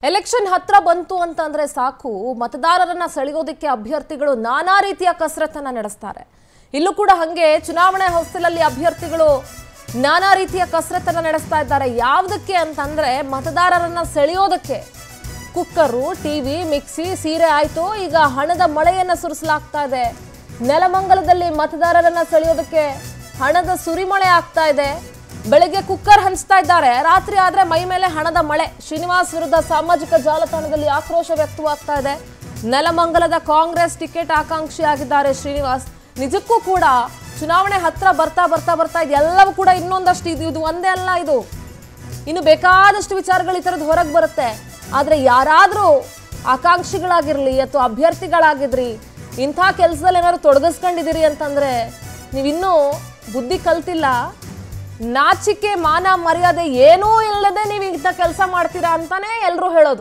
election ಹತ್ರ ಬಂತು ಅಂತಂದ್ರೆ ಸಾಕು ಮತದಾರರನ್ನ ಸೆಳೆಯೋದಕ್ಕೆ ಅಭ್ಯರ್ಥಿಗಳು ನಾನಾ ರೀತಿಯ ಕಸರತ್ತನ್ನ ನಡೆಸ್ತಾರೆ ಇಲ್ಲೂ ಕೂಡ ಹಂಗೆ ಚುನಾವಣೆ ಹೊಸ್ತಿಲಲ್ಲಿ ಅಭ್ಯರ್ಥಿಗಳು ನಾನಾ ರೀತಿಯ ಕಸರತ್ತನ್ನ ನಡೆಸ್ತಾ ಇದ್ದಾರೆ ಯಾವುದಕ್ಕೆ ಅಂತಂದ್ರೆ ಮತದಾರರನ್ನ ಸೆಳೆಯೋದಕ್ಕೆ ಕುಕ್ಕರು ಟಿವಿ ಮಿಕ್ಸಿ ಸೀರೆ ಆಯ್ತು ಈಗ ಹಣದ ಮಳೆಯನ್ನ ಸುರಿಸಲಾಗ್ತಾ ಇದೆ ನೆಲಮಂಗಲದಲ್ಲಿ ಮತದಾರರನ್ನ ಸೆಳೆಯೋದಕ್ಕೆ ಹಣದ ಸುರಿಮಳೆ ಆಗ್ತಾ ಇದೆ ಬೆಳಿಗ್ಗೆ ಕುಕ್ಕರ್ ಹಂಚ್ತಾ ಇದ್ದಾರೆ ರಾತ್ರಿ ಆದ್ರೆ ಮೈ ಮೇಲೆ ಹಣದ ಮಳೆ ಶ್ರೀನಿವಾಸ್ ವಿರುದ್ಧ ಸಾಮಾಜಿಕ ಜಾಲತಾಣದಲ್ಲಿ ಆಕ್ರೋಶ ವ್ಯಕ್ತವಾಗ್ತಾ ಇದೆ ನೆಲಮಂಗಲದ ಕಾಂಗ್ರೆಸ್ ಟಿಕೆಟ್ ಆಕಾಂಕ್ಷಿ ಆಗಿದ್ದಾರೆ ಶ್ರೀನಿವಾಸ್ ನಿಜಕ್ಕೂ ಕೂಡ ಚುನಾವಣೆ ಹತ್ರ ಬರ್ತಾ ಬರ್ತಾ ಬರ್ತಾ ಇದೆಲ್ಲವೂ ಕೂಡ ಇನ್ನೊಂದಷ್ಟು ಇದು ಇದು ಒಂದೇ ಅಲ್ಲ ಇದು ಇನ್ನು ಬೇಕಾದಷ್ಟು ವಿಚಾರಗಳು ಈ ಥರದ್ದು ಹೊರಗೆ ಬರುತ್ತೆ ಆದರೆ ಯಾರಾದರೂ ಆಕಾಂಕ್ಷಿಗಳಾಗಿರಲಿ ಅಥವಾ ಅಭ್ಯರ್ಥಿಗಳಾಗಿದ್ರಿ ಇಂಥ ಕೆಲಸದಲ್ಲಿ ಏನಾದ್ರು ತೊಡಗಿಸ್ಕೊಂಡಿದ್ದೀರಿ ಅಂತಂದರೆ ನೀವಿನ್ನೂ ಬುದ್ಧಿ ಕಲ್ತಿಲ್ಲ ನಾಚಿಕೆ ಮಾನ ಮರ್ಯಾದೆ ಏನೂ ಇಲ್ಲದೆ ನೀವು ಇಂಥ ಕೆಲಸ ಮಾಡ್ತೀರಾ ಅಂತಾನೆ ಎಲ್ಲರೂ ಹೇಳೋದು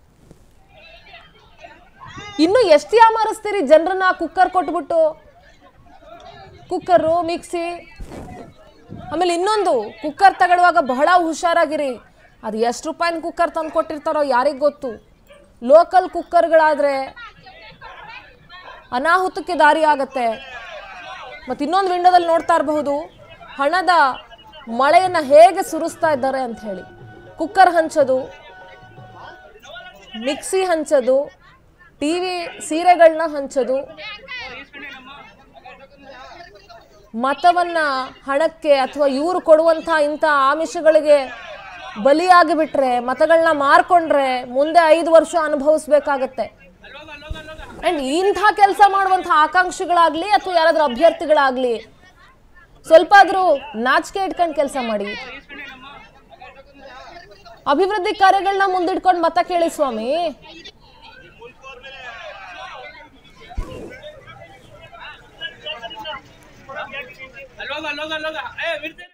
ಇನ್ನು ಎಷ್ಟು ಯಾಮಾರಿಸ್ತೀರಿ ಜನರನ್ನ ಕುಕ್ಕರ್ ಕೊಟ್ಬಿಟ್ಟು ಕುಕ್ಕರು ಮಿಕ್ಸಿ ಆಮೇಲೆ ಇನ್ನೊಂದು ಕುಕ್ಕರ್ ತಗೊಳ್ಳುವಾಗ ಬಹಳ ಹುಷಾರಾಗಿರಿ ಅದು ಎಷ್ಟು ರೂಪಾಯಿನ ಕುಕ್ಕರ್ ತಂದು ಕೊಟ್ಟಿರ್ತಾರೋ ಯಾರಿಗೆ ಗೊತ್ತು ಲೋಕಲ್ ಕುಕ್ಕರ್ಗಳಾದರೆ ಅನಾಹುತಕ್ಕೆ ದಾರಿ ಆಗತ್ತೆ ಮತ್ತು ಇನ್ನೊಂದು ವಿಂಡೋದಲ್ಲಿ ನೋಡ್ತಾ ಇರಬಹುದು ಹಣದ ಮಳೆಯನ್ನು ಹೇಗೆ ಸುರಿಸ್ತಾ ಇದ್ದಾರೆ ಅಂತ ಹೇಳಿ ಕುಕ್ಕರ್ ಹಂಚೋದು ಮಿಕ್ಸಿ ಹಂಚೋದು ಟಿ ವಿ ಸೀರೆಗಳನ್ನ ಹಂಚೋದು ಮತವನ್ನ ಹಣಕ್ಕೆ ಅಥವಾ ಇವರು ಕೊಡುವಂಥ ಇಂಥ ಆಮಿಷಗಳಿಗೆ ಬಲಿಯಾಗಿ ಬಿಟ್ರೆ ಮತಗಳನ್ನ ಮಾರ್ಕೊಂಡ್ರೆ ಮುಂದೆ ಐದು ವರ್ಷ ಅನುಭವಿಸ್ಬೇಕಾಗತ್ತೆ ಅಂಡ್ ಇಂಥ ಕೆಲಸ ಮಾಡುವಂಥ ಆಕಾಂಕ್ಷಿಗಳಾಗ್ಲಿ ಅಥವಾ ಯಾರಾದ್ರೂ ಅಭ್ಯರ್ಥಿಗಳಾಗ್ಲಿ ಸ್ವಲ್ಪ ಆದ್ರೂ ನಾಚಿಕೆ ಇಟ್ಕೊಂಡು ಕೆಲಸ ಮಾಡಿ ಅಭಿವೃದ್ಧಿ ಕಾರ್ಯಗಳನ್ನ ಮುಂದಿಟ್ಕೊಂಡು ಮತ ಕೇಳಿ ಸ್ವಾಮಿ ಅಲ್ಲೋಗ ಅಲ್ಲೋಗ ಅಲ್ಲೋಗ ಏ ಬಿಡ್ತೀನಿ